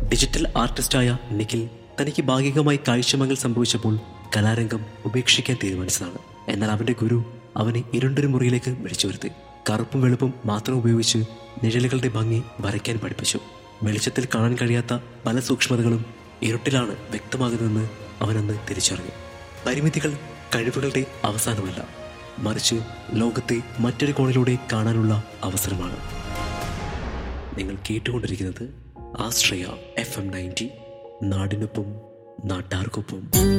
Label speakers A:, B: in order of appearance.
A: digital ആർട്ടിസ്റ്റായ Nikhil തനിക്ക് ഭാഗികമായി കാഴ്ചമങ്ങൽ സംഭവിച്ചപ്പോൾ കലാരംഗം ഉപേക്ഷിക്കാൻ തീരുമാനിച്ചതാണ് എന്നാൽ അവന്റെ ഗുരു അവനെ ഇരുണ്ടൊരു മുറിയിലേക്ക് വിളിച്ചു വരുത്തി കറുപ്പും വെളുപ്പും മാത്രം ഉപയോഗിച്ച് നിഴലുകളുടെ ഭംഗി വരയ്ക്കാൻ പഠിപ്പിച്ചു വെളിച്ചത്തിൽ കാണാൻ കഴിയാത്ത പല സൂക്ഷ്മതകളും ഇരുട്ടിലാണ് വ്യക്തമാകുന്നതെന്ന് അവനന്ന് തിരിച്ചറിഞ്ഞു പരിമിതികൾ കഴിവുകളുടെ അവസാനമല്ല മറിച്ച് ലോകത്തെ മറ്റൊരു കോണിലൂടെ കാണാനുള്ള അവസരമാണ് നിങ്ങൾ കേട്ടുകൊണ്ടിരിക്കുന്നത് ആശ്രയ എഫ് എം നയൻറ്റി നാടിനൊപ്പം നാട്ടാർക്കൊപ്പം